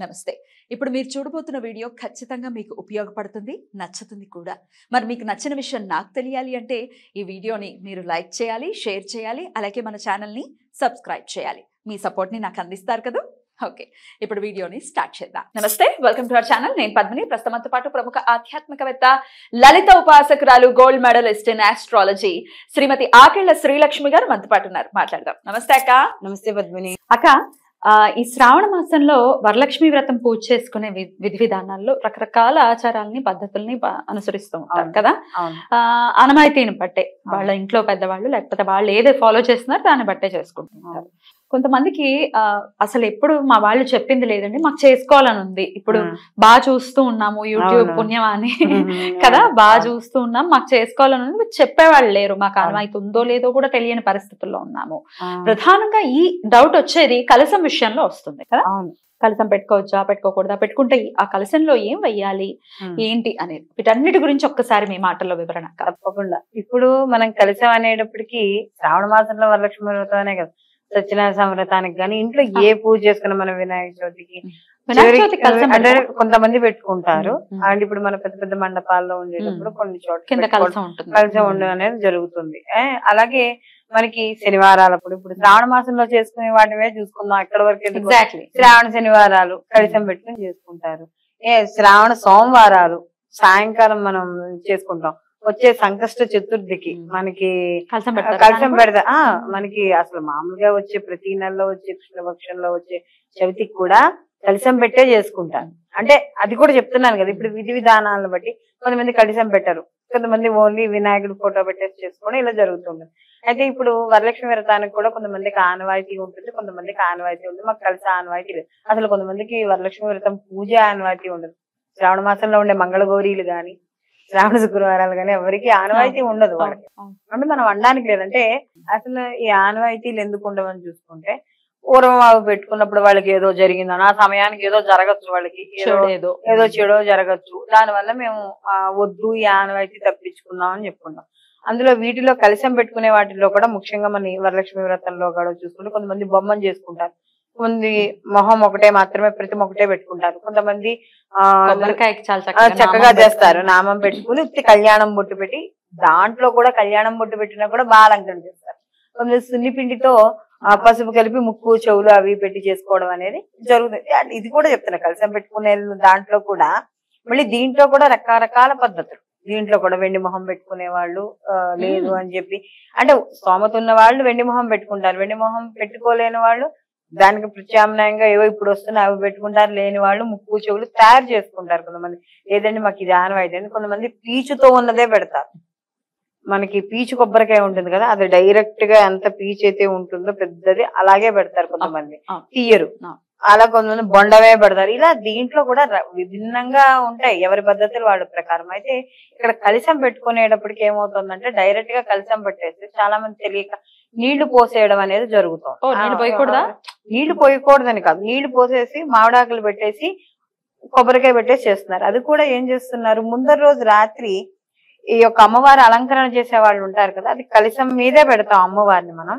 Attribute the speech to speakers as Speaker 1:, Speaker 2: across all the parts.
Speaker 1: నమస్తే ఇప్పుడు మీరు చూడబోతున్న వీడియో ఖచ్చితంగా మీకు ఉపయోగపడుతుంది నచ్చుతుంది కూడా మరి మీకు నచ్చిన విషయం నాకు తెలియాలి అంటే ఈ వీడియోని మీరు లైక్ చేయాలి షేర్ చేయాలి అలాగే మన ఛానల్ని సబ్స్క్రైబ్ చేయాలి మీ సపోర్ట్ని నాకు అందిస్తారు కదా ఓకే ఇప్పుడు వీడియోని స్టార్ట్ చేద్దాం నమస్తే వెల్కమ్ టు అవర్ ఛానల్ నేను పద్మిని ప్రస్తుతంతో పాటు ప్రముఖ ఆధ్యాత్మికవేత్త లలిత ఉపాసకురాలు gold medalist in astrology Shrimati Akella Srilakshmi garu మనతో పాటు ఉన్నారు మాట్లాడదాం నమస్తే అక్క
Speaker 2: నమస్తే పద్మిని
Speaker 1: అక్క ఆ, ఈ శ్రావణ మాసంలో వరలక్ష్మి వ్రతం పూజ చేసుకునే వి- విధి విధానాల్లో రకరకాల ఆచారాలని పద్ధతుల్ని ప- అనుసరిస్తూ ఉంటారు
Speaker 2: అవును.
Speaker 1: కదా
Speaker 2: అవును
Speaker 1: ఆ, ఆనవాయితీని బట్టే వాళ్ళ ఇంట్లో పెద్దవాళ్ళు లేకపోతే వాళ్ళు ఏది ఫాలో చేస్తున్నారో దాన్ని బట్టే చేసుకుంటుంటారు కొంతమందికి ఆ, అసలు ఎప్పుడు మా వాళ్ళు చెప్పింది లేదండి మాకు చేసుకోవాలని ఉంది ఇప్పుడు బాగా చూస్తూ ఉన్నాము యూట్యూబ్
Speaker 2: అవును.
Speaker 1: పుణ్యం అని కదా బాగా చూస్తూ ఉన్నాం మాకు చేసుకోవాలని ఉంది మీరు చెప్పేవాళ్ళు లేరు మాకు
Speaker 2: అవును.
Speaker 1: ఆనవాయితీ ఉందో లేదో కూడా తెలియని పరిస్థితుల్లో ఉన్నాము
Speaker 2: అవును.
Speaker 1: ప్రధానంగా ఈ డౌట్ వచ్చేది కలసం విషయంలో వస్తుంది కదా
Speaker 2: అవును
Speaker 1: కలసం పెట్టుకోవచ్చా పెట్టుకోకూడదా పెట్టుకుంటే ఈ- ఆ కలసంలో ఏం వెయ్యాలి
Speaker 2: ఉమ్.
Speaker 1: ఏంటి అనేది వీటన్నిటి గురించి ఒక్కసారి మీ మాటల్లో వివరణ అక్క.
Speaker 2: తప్పకుండా ఇప్పుడు మనం కలిసాం అనేటప్పటికి శ్రావణ మాసంలో వరలక్ష్మి వ్రతానే కదా సత్యనారాయణ సంవ్రతానికి కానీ ఇంట్లో ఏ పూజ చేసుకున్నా మన వినాయక చవితికి
Speaker 1: వినాయక
Speaker 2: చివరికి
Speaker 1: చవితి కలసం
Speaker 2: అంటే
Speaker 1: పెడతారా?
Speaker 2: కొంతమంది పెట్టుకుంటారు
Speaker 1: ఉమ్.
Speaker 2: అండ్ ఇప్పుడు మన పెద్ద పెద్ద మండపాల్లో ఉండేటప్పుడు
Speaker 1: ఉమ్.
Speaker 2: కొన్ని చోట్ల
Speaker 1: కింద
Speaker 2: పెట్టుకోవడం-
Speaker 1: కలసం ఉంటుంది
Speaker 2: కలిసి ఉండడం అనేది జరుగుతుంది ఏ, అలాగే మనకి శనివారాలప్పుడు ఇప్పుడు శ్రావణ మాసంలో చేసుకునే వాటివే చూసుకుందాం ఎక్కడ వరకు ఎందుకు
Speaker 1: ఎగ్జాక్ట్లీ
Speaker 2: శ్రావణ శనివారాలు కలిసం పెట్టుకుని చేసుకుంటారు ఏ శ్రావణ సోమవారాలు సాయంకాలం మనం చేసుకుంటాం వచ్చే సంకష్ట చతుర్థికి
Speaker 1: మ్మ్.
Speaker 2: మనకి
Speaker 1: కలసం పెడతారా?
Speaker 2: కలిసం పెడతా ఆ మనకి అసలు మామూలుగా వచ్చే ప్రతి నెలలో వచ్చే కృష్ణపక్షంలో వచ్చే చవితికి కూడా కలిసం పెట్టే చేసుకుంటారు అంటే అది కూడా చెప్తున్నాను కదా ఇప్పుడు విధి విధానాలను బట్టి కొంతమంది కలిసం పెట్టరు కొంతమంది ఓన్లీ వినాయకుడు ఫోటో పెట్టేసి చేసుకోవడం ఇలా జరుగుతుంది అయితే ఇప్పుడు వరలక్ష్మి వ్రతానికి కూడా కొంతమందికి ఆనవాయితీ ఉంటుంది కొంతమందికి ఆనవాయితీ ఉంటుంది మాకు కలిసి ఆనవాయితీ లేదు అసలు కొంతమందికి వరలక్ష్మి వ్రతం పూజ ఆనవాయితీ ఉండదు శ్రావణ మాసంలో ఉండే మంగళగౌరీలు గాని శ్రావణ శుక్రవారాలు గాని ఎవరికి ఆనవాయితీ ఉండదు వాళ్ళకి
Speaker 1: అవును.
Speaker 2: అంటే మనం అనడానికి లేదంటే అసలు ఈ ఆనవాయితీలు ఎందుకు ఉండవని చూసుకుంటే పూర్వం అవి పెట్టుకున్నప్పుడు వాళ్ళకి ఏదో జరిగిందని ఆ సమయానికి ఏదో జరగచ్చు వాళ్ళకి ఏదో
Speaker 1: చెడేదో
Speaker 2: ఏదో చెడో జరగచ్చు దానివల్ల మేము ఆ, వద్దు ఈ ఆనవాయితీ తప్పించుకుందాం అని చెప్పుకుంటాం అందులో వీటిలో కలిసం పెట్టుకునే వాటిలో కూడా ముఖ్యంగా మన ఈ వరలక్ష్మి వ్రతంలో కూడా చూసుకుంటే కొంతమంది బొమ్మను చేసుకుంటారు కొంతమంది మొహం ఒకటే మాత్రమే ప్రతిమ ఒకటే పెట్టుకుంటారు కొంతమంది ఆ
Speaker 1: కొబ్బరికాయకి చాలా
Speaker 2: ఆ,
Speaker 1: చక్కగా
Speaker 2: చక్కగా
Speaker 1: నామం
Speaker 2: చేస్తారు
Speaker 1: పెట్టుకొని.
Speaker 2: నామం పెట్టుకుని ఉత్తి కళ్యాణం బొట్టు పెట్టి దాంట్లో కూడా కళ్యాణం బొట్టు పెట్టినా కూడా బాగా అలంకరణ చేస్తారు కొంతమంది సున్నిపిండితో ఆ, పసుపు కలిపి ముక్కు చెవులు అవి పెట్టి చేసుకోవడం అనేది జరుగుతుంది అండ్ ఇది కూడా చెప్తున్నా కలిసం పెట్టుకునే దాంట్లో కూడా మళ్ళీ దీంట్లో కూడా రకరకాల పద్ధతులు దీంట్లో కూడా వెండి మొహం పెట్టుకునే వాళ్ళు ఆ, లేదు
Speaker 1: మ్మ్.
Speaker 2: అని చెప్పి అంటే స్తోమత ఉన్న వాళ్ళు వెండి మొహం పెట్టుకుంటారు వెండి మొహం పెట్టుకోలేని వాళ్ళు దానికి ప్రత్యామ్నాయంగా ఏవో ఇప్పుడు వస్తున్నాయి అవి పెట్టుకుంటారు లేని వాళ్ళు ముక్కు చెవులు తయారు చేసుకుంటారు కొంతమంది లేదండి మాకు ఇది ఆనవాయితీ అని కొంతమంది పీచుతో ఉన్నదే పెడతారు మనకి పీచు కొబ్బరికాయ ఉంటుంది కదా అది డైరెక్ట్ గా ఎంత పీచు అయితే ఉంటుందో పెద్దది అలాగే పెడతారు కొంతమంది
Speaker 1: ఆ.
Speaker 2: తీయరు
Speaker 1: ఆ.
Speaker 2: అలా కొంతమంది బొండవే పెడతారు ఇలా దీంట్లో కూడా ర- విభిన్నంగా ఉంటాయి ఎవరి పద్ధతులు వాళ్ళ ప్రకారం అయితే ఇక్కడ కలిసం పెట్టుకునేటప్పటికి ఏమవుతుందంటే డైరెక్ట్ గా కలిసం పెట్టేసి చాలా మంది తెలియక నీళ్లు పోసేయడం అనేది జరుగుతుంది
Speaker 1: ఓ, నీళ్లు పోయకూడదా?
Speaker 2: నీళ్లు పోయకూడదని కాదు నీళ్లు పోసేసి మామిడాకులు పెట్టేసి కొబ్బరికాయ పెట్టేసి చేస్తున్నారు అది కూడా ఏం చేస్తున్నారు ముందర రోజు రాత్రి ఈ యొక్క అమ్మవారి అలంకరణ చేసే వాళ్ళు ఉంటారు కదా అది కలిసం మీదే పెడతాం అమ్మవారిని మనం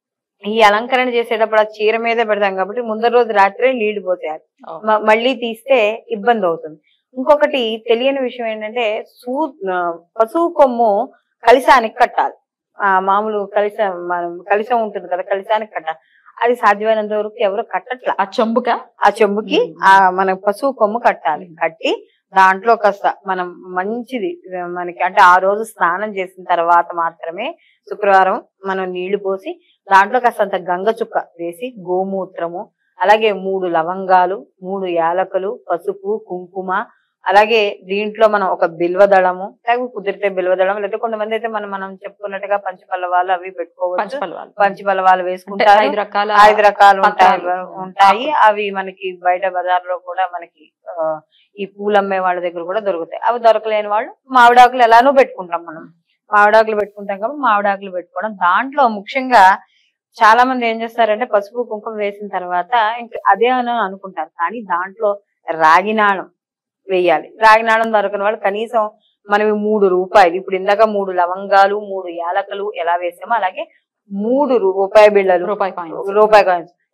Speaker 2: ఈ అలంకరణ చేసేటప్పుడు ఆ చీర మీదే పెడతాం కాబట్టి ముందర రోజు రాత్రి నీళ్లు పోసేయాలి
Speaker 1: ఓ.
Speaker 2: మ- మళ్ళీ తీస్తే ఇబ్బంది అవుతుంది ఇంకొకటి తెలియని విషయం ఏంటంటే సూ ఆ, పశువు కొమ్ము కలిసానికి కట్టాలి ఆ మామూలు కలిసం మనం కలిసం ఉంటుంది కదా కలిసానికి కట్టాలి అది సాధ్యమైనంత వరకు ఎవరు కట్టట్లా
Speaker 1: ఆ చెంబుక
Speaker 2: ఆ చెంబుకి
Speaker 1: మ్మ్.
Speaker 2: ఆ మన పశువు కొమ్ము కట్టాలి
Speaker 1: మ్మ్.
Speaker 2: కట్టి దాంట్లో కాస్త మనం మంచిది ఆ, మనకి అంటే ఆ రోజు స్నానం చేసిన తర్వాత మాత్రమే శుక్రవారం మనం నీళ్లు పోసి దాంట్లో కాస్తంత గంగ చుక్క వేసి గోమూత్రము అలాగే మూడు లవంగాలు మూడు యాలకులు పసుపు కుంకుమ అలాగే దీంట్లో మనం ఒక బిల్వదళము లేకపోతే కుదిరితే బిల్వదళం లేకపోతే కొంతమంది అయితే మనం మనం చెప్పుకున్నట్టుగా పంచపల్లవాలు అవి పెట్టుకోవచ్చు
Speaker 1: పంచపల్వాలు
Speaker 2: పంచపల్లవాలు
Speaker 1: అంటే
Speaker 2: వేసుకుంటారు
Speaker 1: ఐదు రకాల
Speaker 2: ఐదు రకాలు ఉంటాయి
Speaker 1: పత్రాలు.
Speaker 2: ఉంటాయి అవి మనకి బయట బజార్లో కూడా మనకి ఆ, ఈ పూలు అమ్మే వాళ్ళ దగ్గర కూడా దొరుకుతాయి అవి దొరకలేని వాళ్ళు మామిడాకులు ఎలానో పెట్టుకుంటాం మనం మామిడాకులు పెట్టుకుంటాం కాబట్టి మామిడాకులు పెట్టుకోవడం దాంట్లో ముఖ్యంగా చాలా మంది ఏం చేస్తారంటే పసుపు కుంకుమ వేసిన తర్వాత ఇంకా అదే అని అనుకుంటారు కానీ దాంట్లో రాగినాళం వేయాలి రాగినాళం దొరకని వాళ్ళు కనీసం మనవి మూడు రూపాయలు ఇప్పుడు ఇందాక మూడు లవంగాలు మూడు యాలకలు ఎలా వేసామో అలాగే మూడు రూపాయి బిళ్ళలు
Speaker 1: రూపాయి కాయిన్స్
Speaker 2: రూపాయి కాయిన్స్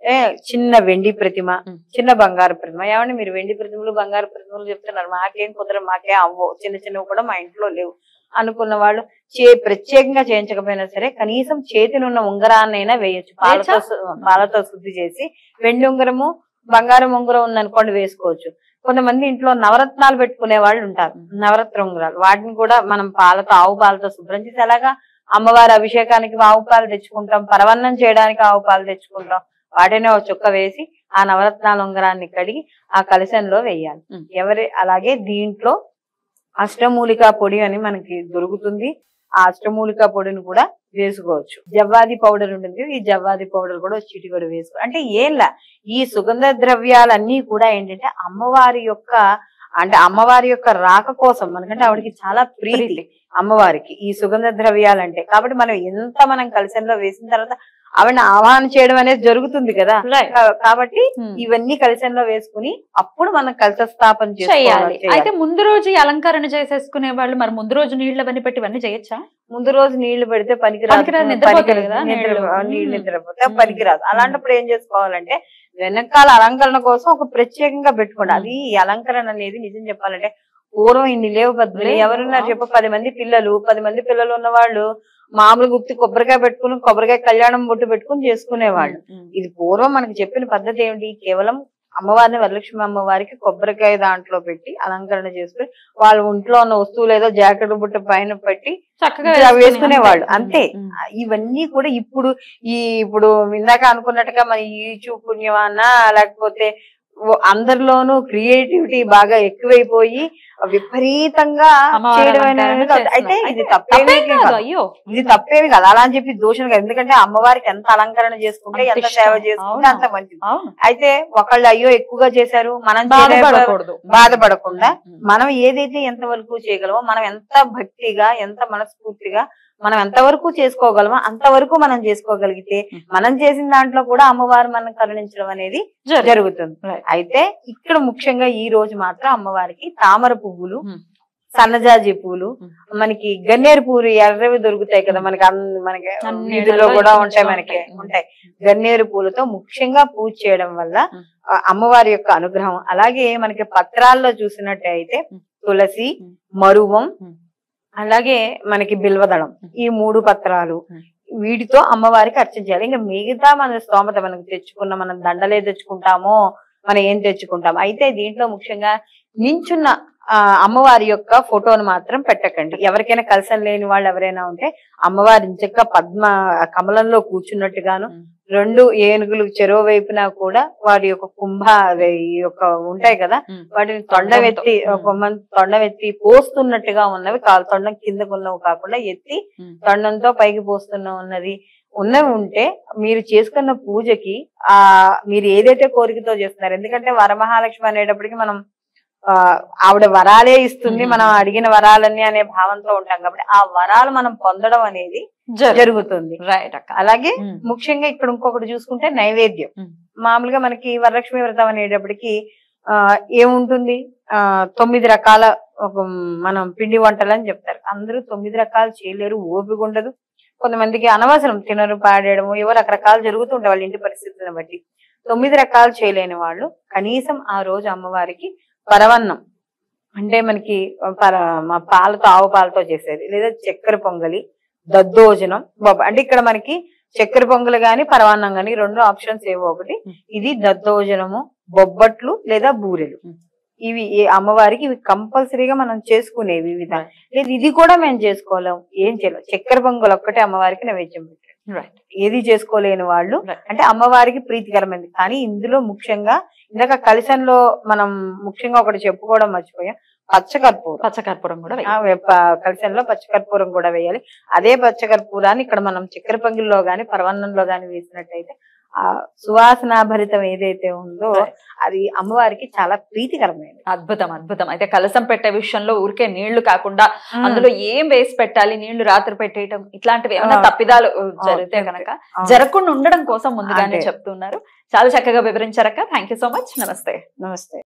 Speaker 2: ఏ చిన్న వెండి ప్రతిమ
Speaker 1: ఉమ్.
Speaker 2: చిన్న బంగారు ప్రతిమ ఏమంటే మీరు వెండి ప్రతిమలు బంగారు ప్రతిమలు చెప్తున్నారు మాకేం కుదరదు మాకేం అవ్వవు చిన్న చిన్నవి కూడా మా ఇంట్లో లేవు అనుకున్న వాళ్ళు చే ప్రత్యేకంగా చేయించకపోయినా సరే కనీసం చేతినున్న ఉంగరాన్నైనా వేయొచ్చు పాలతో సు- పాలతో శుద్ధి చేసి వెండి ఉంగరము బంగారం ఉంగరం ఉందనుకోండి వేసుకోవచ్చు కొంతమంది ఇంట్లో నవరత్నాలు పెట్టుకునే వాళ్ళు ఉంటారు నవరత్న ఉంగరాలు వాటిని కూడా మనం పాలతో ఆవు పాలతో శుభ్రం చేసి అలాగా అమ్మవారి అభిషేకానికి ఆవు పాలు తెచ్చుకుంటాం పరవన్నం చేయడానికి ఆవు పాలు తెచ్చుకుంటాం వాటినే ఒక చుక్క వేసి ఆ నవరత్నాల ఉంగరాన్ని కడిగి ఆ కలశంలో వేయాలి
Speaker 1: ఉం.
Speaker 2: ఎవరి అలాగే దీంట్లో అష్టమూలికా పొడి అని మనకి దొరుకుతుంది ఆ అష్టమూలికా పొడిని కూడా వేసుకోవచ్చు జవ్వాది పౌడర్ ఉంటుంది ఈ జవ్వాది పౌడర్ కూడా చిటి కూడా వేసుకో అంటే ఏంలా ఈ సుగంధ ద్రవ్యాలన్నీ కూడా ఏంటంటే అమ్మవారి యొక్క అంటే అమ్మవారి యొక్క రాక కోసం మనకంటే ఆవిడకి చాలా ప్రీతి
Speaker 1: ప్రీతి.
Speaker 2: అమ్మవారికి ఈ సుగంధ ద్రవ్యాలంటే కాబట్టి మనం ఎంత మనం కలశంలో వేసిన తర్వాత ఆవిడని ఆహ్వానం చేయడం అనేది జరుగుతుంది కదా
Speaker 1: Right.
Speaker 2: కా- కాబట్టి
Speaker 1: ఉమ్.
Speaker 2: ఇవన్నీ కలశంలో వేసుకుని అప్పుడు మనం కలశ స్థాపన
Speaker 1: చేయాలి
Speaker 2: చేసుకోవాలి
Speaker 1: అయితే
Speaker 2: చేయాలి.
Speaker 1: ముందు రోజు ఈ అలంకరణ చేసేసుకునే వాళ్ళు మరి ముందు రోజు నీళ్ళు అవన్నీ పెట్టి ఇవన్నీ చేయొచ్చా
Speaker 2: ముందు రోజు నీళ్లు పెడితే పనికిరాదు
Speaker 1: పనికిరాదు, నిద్రపోతారు
Speaker 2: పనికిరాదు,
Speaker 1: కదా
Speaker 2: నిద్ర-
Speaker 1: నీళ్లు.
Speaker 2: ఆ, నీళ్లు
Speaker 1: మ్మ్.
Speaker 2: నిద్రపోతే
Speaker 1: మ్మ్.
Speaker 2: పనికిరాదు అలాంటప్పుడు ఏం చేసుకోవాలంటే వెనకాల అలంకరణ కోసం ఒక ప్రత్యేకంగా పెట్టుకోండి అది ఈ అలంకరణ అనేది నిజం చెప్పాలంటే పూర్వం ఇన్ని లేవు పద్మని
Speaker 1: లేవు.
Speaker 2: ఎవరున్నారు చెప్పు పది మంది పిల్లలు పది మంది పిల్లలు ఉన్న వాళ్ళు మామూలు గుప్తి కొబ్బరికాయ పెట్టుకుని కొబ్బరికాయ కళ్యాణం బొట్టు పెట్టుకుని చేసుకునేవాళ్ళు
Speaker 1: ఉమ్.
Speaker 2: ఇది పూర్వం మనకి చెప్పిన పద్ధతి ఏమిటి కేవలం అమ్మవారిని వరలక్ష్మి అమ్మవారికి కొబ్బరికాయ దాంట్లో పెట్టి అలంకరణ చేసుకుని వాళ్ళ ఒంట్లో ఉన్న వస్తువులు ఏదో జాకెట్ బుట్ట పైన పెట్టి
Speaker 1: చక్కగా
Speaker 2: ఇలా
Speaker 1: వేసుకునే
Speaker 2: వేసుకునేవాళ్ళు అంతే
Speaker 1: ఉమ్.
Speaker 2: ఇవన్నీ కూడా ఇప్పుడు ఈ ఇప్పుడు ఇందాక అనుకున్నట్టుగా మన యూట్యూబ్ పుణ్యమాన లేకపోతే ఓ- అందరిలోనూ క్రియేటివిటీ బాగా ఎక్కువైపోయి విపరీతంగా
Speaker 1: అమ్మవారి
Speaker 2: చేయడం
Speaker 1: అలంకరణ
Speaker 2: అనేది
Speaker 1: చేస్తున్నాం.
Speaker 2: అయితే ఇది
Speaker 1: అయితే
Speaker 2: తప్పేమీ
Speaker 1: తప్పేం కాదు,
Speaker 2: కాదు
Speaker 1: అయ్యో
Speaker 2: ఇది తప్పేమి కదా అలా అని చెప్పి దోషం కాదు ఎందుకంటే అమ్మవారికి ఎంత అలంకరణ చేసుకుంటే
Speaker 1: అంత
Speaker 2: ఎంత
Speaker 1: ఇష్టం.
Speaker 2: సేవ చేసుకుంటే
Speaker 1: అవును.
Speaker 2: అంత మంచిది
Speaker 1: అవును
Speaker 2: అయితే ఒకళ్ళు అయ్యో ఎక్కువగా చేశారు మనం చేయలేక-
Speaker 1: బాధపడకూడదు
Speaker 2: బాధపడకుండా
Speaker 1: ఉమ్.
Speaker 2: మనం ఏదైతే ఎంత వరకు చేయగలమో మనం ఎంత భక్తిగా ఎంత మనస్ఫూర్తిగా మనం ఎంతవరకు చేసుకోగలమో అంతవరకు మనం చేసుకోగలిగితే
Speaker 1: ఉమ్.
Speaker 2: మనం చేసిన దాంట్లో కూడా అమ్మవారు మనం కరుణించడం అనేది
Speaker 1: జరుగు.
Speaker 2: జరుగుతుంది
Speaker 1: Right.
Speaker 2: అయితే ఇక్కడ ముఖ్యంగా ఈ రోజు మాత్రం అమ్మవారికి తామర పువ్వులు
Speaker 1: ఉమ్.
Speaker 2: సన్నజాజి పూలు
Speaker 1: ఉమ్.
Speaker 2: మనకి గన్నేరు పూలు ఎర్రవి దొరుకుతాయి కదా మనకి అన్- మనకి
Speaker 1: అన్ని
Speaker 2: వీధుల్లో
Speaker 1: ఇళ్లలో
Speaker 2: కూడా
Speaker 1: ఇంచుమించుగా
Speaker 2: ఉంటాయి మనకి
Speaker 1: ఉంటాయి.
Speaker 2: ఉంటాయి గన్నేరు పూలతో ముఖ్యంగా పూజ చేయడం వల్ల
Speaker 1: ఉమ్.
Speaker 2: ఆ అమ్మవారి యొక్క అనుగ్రహం అలాగే మనకి పత్రాల్లో చూసినట్టయితే
Speaker 1: ఉమ్.
Speaker 2: తులసి
Speaker 1: ఉమ్.
Speaker 2: మరువం
Speaker 1: ఉమ్.
Speaker 2: అలాగే మనకి బిల్వదళం
Speaker 1: ఉమ్.
Speaker 2: ఈ మూడు పత్రాలు
Speaker 1: ఉమ్.
Speaker 2: వీటితో అమ్మవారికి అర్చించాలి ఇంకా మిగతా మన స్తోమత మనకు తెచ్చుకున్న మనం దండలే తెచ్చుకుంటామో మనం ఏం తెచ్చుకుంటాం అయితే దీంట్లో ముఖ్యంగా నించున్న ఆ, అమ్మవారి యొక్క ఫోటోను మాత్రం పెట్టకండి ఎవరికైనా కలసం లేని వాళ్ళు ఎవరైనా ఉంటే అమ్మవారి ఇంచక్క పద్మ కమలంలో కూర్చున్నట్టుగాను
Speaker 1: ఉమ్.
Speaker 2: రెండు ఏనుగులు చెరో వైపున కూడా వారి యొక్క కుంభ అదే ఈ యొక్క ఉంటాయి కదా
Speaker 1: ఉమ్.
Speaker 2: వాటిని తొండవెత్తి
Speaker 1: తొండంతో.
Speaker 2: కొమ్మని తొండవెత్తి పోస్తున్నట్టుగా ఉన్నవి కాలు తొండం కిందకు ఉన్నవి కాకుండా ఎత్తి
Speaker 1: ఉమ్.
Speaker 2: తొండంతో పైకి పోస్తున్న ఉన్నది ఉన్నవి ఉంటే మీరు చేసుకున్న పూజకి ఆ మీరు ఏదైతే కోరికతో చేస్తున్నారు ఎందుకంటే వరమహాలక్ష్మి అనేటప్పటికి మనం ఆ ఆవిడ వరాలే ఇస్తుంది
Speaker 1: మ్మ్.
Speaker 2: మనం అడిగిన వరాలన్నీ అనే భావంతో ఉంటాం కాబట్టి ఆ వరాలు మనం పొందడం అనేది
Speaker 1: జరుగు.
Speaker 2: జరుగుతుంది
Speaker 1: రైట్ అక్క
Speaker 2: అలాగే
Speaker 1: ఉమ్.
Speaker 2: ముఖ్యంగా ఇక్కడ ఇంకొకటి చూసుకుంటే నైవేద్యం
Speaker 1: ఉమ్.
Speaker 2: మామూలుగా మనకి వరలక్ష్మి వ్రతం అనేటప్పటికి ఆ ఏముంటుంది ఆ తొమ్మిది రకాల ఒక మనం పిండి వంటలు అని చెప్తారు అందరూ తొమ్మిది రకాలు చేయలేరు ఓపిక ఉండదు కొంతమందికి అనవసరం తినరు పాడేయడము ఏవో రకరకాలు జరుగుతుంటాయి వాళ్ళ ఇంటి పరిస్థితులను బట్టి తొమ్మిది రకాలు చేయలేని వాళ్ళు కనీసం ఆ రోజు అమ్మవారికి పరవన్నం అంటే మనకి పర మా పాలతో ఆవు పాలతో చేసేది లేదా చక్కెర పొంగలి దద్దోజనం బొబ్బ అంటే ఇక్కడ మనకి చక్కెర పొంగలి గాని పరవాన్నం గాని రెండు ఆప్షన్స్ ఏవో ఒకటి ఇది దద్దోజనము బొబ్బట్లు లేదా బూరెలు
Speaker 1: Hmm.
Speaker 2: ఇవి ఏ అమ్మవారికి ఇవి కంపల్సరీగా మనం చేసుకునేవి ఇవి విధానం లేదు ఇది కూడా మేము చేసుకోలేం ఏం చేయలేం చక్కెర పొంగల్ ఒక్కటే అమ్మవారికి నైవేద్యం పెట్టారు
Speaker 1: రైట్
Speaker 2: ఏది చేసుకోలేని వాళ్ళు
Speaker 1: Right.
Speaker 2: అంటే అమ్మవారికి ప్రీతికరమైనది కానీ ఇందులో ముఖ్యంగా ఇందాక కలిసంలో మనం ముఖ్యంగా ఒకటి చెప్పుకోవడం మర్చిపోయాం పచ్చకర్పూరం
Speaker 1: పచ్చకర్పూరం కూడా
Speaker 2: ఆ
Speaker 1: వెయ్యి.
Speaker 2: వేప కలిసంలో పచ్చకర్పూరం కూడా వేయాలి అదే పచ్చకర్పూరాన్ని ఇక్కడ మనం చక్కెర పొంగిల్లో గాని పరవన్నంలో గాని వేసినట్టయితే ఆ సువాసనాభరితం ఏదైతే ఉందో
Speaker 1: Right.
Speaker 2: అది అమ్మవారికి చాలా ప్రీతికరమైనది
Speaker 1: అద్భుతం అద్భుతం అయితే కలసం పెట్టే విషయంలో ఊరికే నీళ్లు కాకుండా అందులో ఏం వేసి పెట్టాలి నీళ్లు రాత్రి పెట్టేయటం ఇట్లాంటివి ఏమైనా
Speaker 2: ఆ.
Speaker 1: తప్పిదాలు uh, జరిగితే
Speaker 2: అంతే.
Speaker 1: కనుక
Speaker 2: అవును.
Speaker 1: జరగకుండా ఉండడం కోసం ముందుగానే
Speaker 2: అంతే.
Speaker 1: చెప్తున్నారు చాలా చక్కగా వివరించారక్క థ్యాంక్ యూ సో మచ్ నమస్తే
Speaker 2: నమస్తే